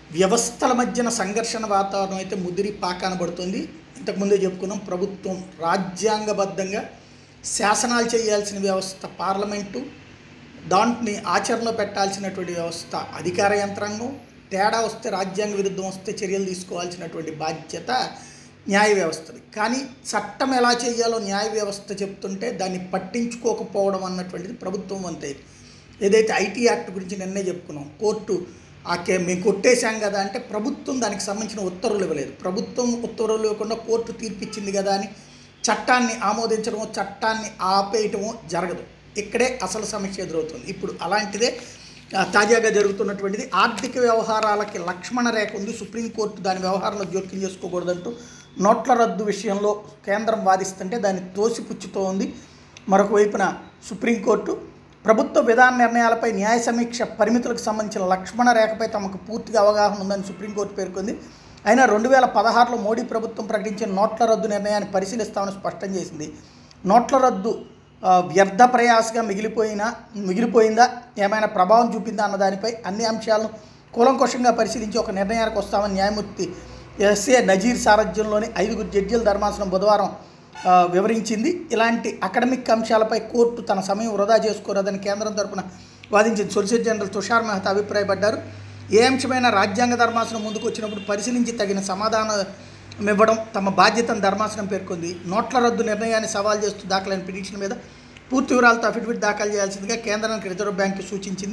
వ్యవస్థల మధ్యన సంఘర్షణ వాతావరణం అయితే ముదిరి పాకానబడుతుంది ఇంతకుముందే చెప్పుకున్నాం ప్రభుత్వం రాజ్యాంగబద్ధంగా శాసనాలు చేయాల్సిన వ్యవస్థ పార్లమెంటు దాంట్ని ఆచరణలో పెట్టాల్సినటువంటి వ్యవస్థ అధికార యంత్రాంగం తేడా వస్తే రాజ్యాంగ విరుద్ధం వస్తే చర్యలు తీసుకోవాల్సినటువంటి బాధ్యత న్యాయ వ్యవస్థది కానీ చట్టం ఎలా చేయాలో న్యాయ వ్యవస్థ చెప్తుంటే దాన్ని పట్టించుకోకపోవడం అన్నటువంటిది ప్రభుత్వం అంతే ఏదైతే ఐటీ యాక్ట్ గురించి నిన్నే చెప్పుకున్నాం కోర్టు ఆ కే మేము కొట్టేశాం కదా అంటే ప్రభుత్వం దానికి సంబంధించిన ఉత్తర్వులు ఇవ్వలేదు ప్రభుత్వం ఉత్తర్వులు ఇవ్వకుండా కోర్టు తీర్పిచ్చింది కదా అని చట్టాన్ని ఆమోదించడమో చట్టాన్ని ఆపేయటమో జరగదు ఇక్కడే అసలు సమస్య ఎదురవుతుంది ఇప్పుడు అలాంటిదే ఆ, తాజాగా జరుగుతున్నటువంటిది ఆర్థిక వ్యవహారాలకి లక్ష్మణ రేఖ ఉంది సుప్రీంకోర్టు దాని వ్యవహారంలో జోక్యం చేసుకోకూడదంటూ నోట్ల రద్దు విషయంలో కేంద్రం వాదిస్తుంటే దాన్ని తోసిపుచ్చుతూ ఉంది మరొక వైపున సుప్రీంకోర్టు ప్రభుత్వ విధాన నిర్ణయాలపై న్యాయ సమీక్ష పరిమితులకు సంబంధించిన లక్ష్మణ రేఖపై తమకు పూర్తిగా అవగాహన ఉందని సుప్రీంకోర్టు పేర్కొంది అయినా రెండు వేల పదహారులో మోడీ ప్రభుత్వం ప్రకటించిన నోట్ల రద్దు నిర్ణయాన్ని పరిశీలిస్తామని స్పష్టం చేసింది నోట్ల రద్దు ఆ, వ్యర్థ ప్రయాసగా మిగిలిపోయినా మిగిలిపోయిందా ఏమైనా ప్రభావం చూపిందా అన్న దానిపై అన్ని అంశాలను కూలంకోశంగా పరిశీలించి ఒక నిర్ణయానికి వస్తామని న్యాయమూర్తి ఎస్ఏ నజీర్ సారథ్యంలోని ఐదుగురు జడ్జీల ధర్మాసనం బుధవారం ఆ, వివరించింది ఇలాంటి అకాడమిక్ అంశాలపై కోర్టు తన సమయం వృధా చేసుకోరాదని కేంద్రం తరపున వాదించింది సొలిసిటర్ జనరల్ తుషార్ మెహతా అభిప్రాయపడ్డారు ఏ అంశమైనా రాజ్యాంగ ధర్మాసనం ముందుకు వచ్చినప్పుడు పరిశీలించి తగిన సమాధానం ఇవ్వడం తమ బాధ్యతను ధర్మాసనం పేర్కొంది నోట్ల రద్దు నిర్ణయాన్ని సవాల్ చేస్తూ దాఖలైన పిటిషన్ మీద పూర్తి వివరాలతో అఫిడవిట్ దాఖలు చేయాల్సిందిగా కేంద్రానికి రిజర్వ్ బ్యాంకు సూచించింది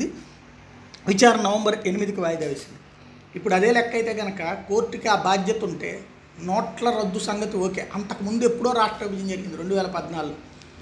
విచారణ నవంబర్ ఎనిమిదికి వాయిదా వేసింది ఇప్పుడు అదే లెక్క అయితే కనుక కోర్టుకి ఆ బాధ్యత ఉంటే నోట్ల రద్దు సంగతి ఓకే అంతకుముందు ఎప్పుడో రాష్ట్ర విభజన జరిగింది రెండు వేల పద్నాలుగు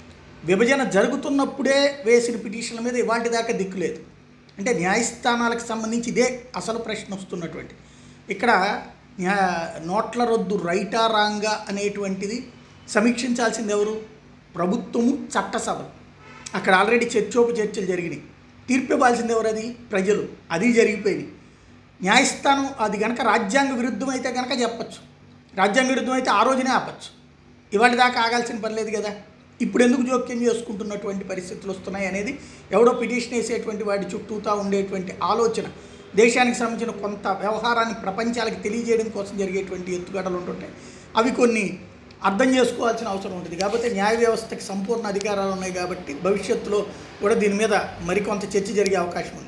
విభజన జరుగుతున్నప్పుడే వేసిన పిటిషన్ల మీద ఇవాటి దాకా దిక్కు లేదు అంటే న్యాయస్థానాలకు సంబంధించి ఇదే అసలు ప్రశ్న వస్తున్నటువంటి ఇక్కడ న్యా నోట్ల రద్దు రైటా రాంగా అనేటువంటిది సమీక్షించాల్సింది ఎవరు ప్రభుత్వము చట్టసభలు అక్కడ ఆల్రెడీ చర్చోపు చర్చలు జరిగినాయి తీర్పు ఇవ్వాల్సింది ఎవరు అది ప్రజలు అది జరిగిపోయింది న్యాయస్థానం అది కనుక రాజ్యాంగ విరుద్ధం అయితే కనుక చెప్పచ్చు రాజ్యాంగ విరుద్ధం అయితే ఆ రోజునే ఆపచ్చు ఇవాళ దాకా ఆగాల్సిన పని లేదు కదా ఇప్పుడు ఎందుకు జోక్యం చేసుకుంటున్నటువంటి పరిస్థితులు వస్తున్నాయి అనేది ఎవడో పిటిషన్ వేసేటువంటి వాడి చుట్టూతా ఉండేటువంటి ఆలోచన దేశానికి సంబంధించిన కొంత వ్యవహారాన్ని ప్రపంచాలకు తెలియజేయడం కోసం జరిగేటువంటి ఎత్తుగడలు ఉంటుంటాయి అవి కొన్ని అర్థం చేసుకోవాల్సిన అవసరం ఉంటుంది కాబట్టి న్యాయ వ్యవస్థకి సంపూర్ణ అధికారాలు ఉన్నాయి కాబట్టి భవిష్యత్తులో కూడా దీని మీద మరికొంత చర్చ జరిగే అవకాశం ఉంది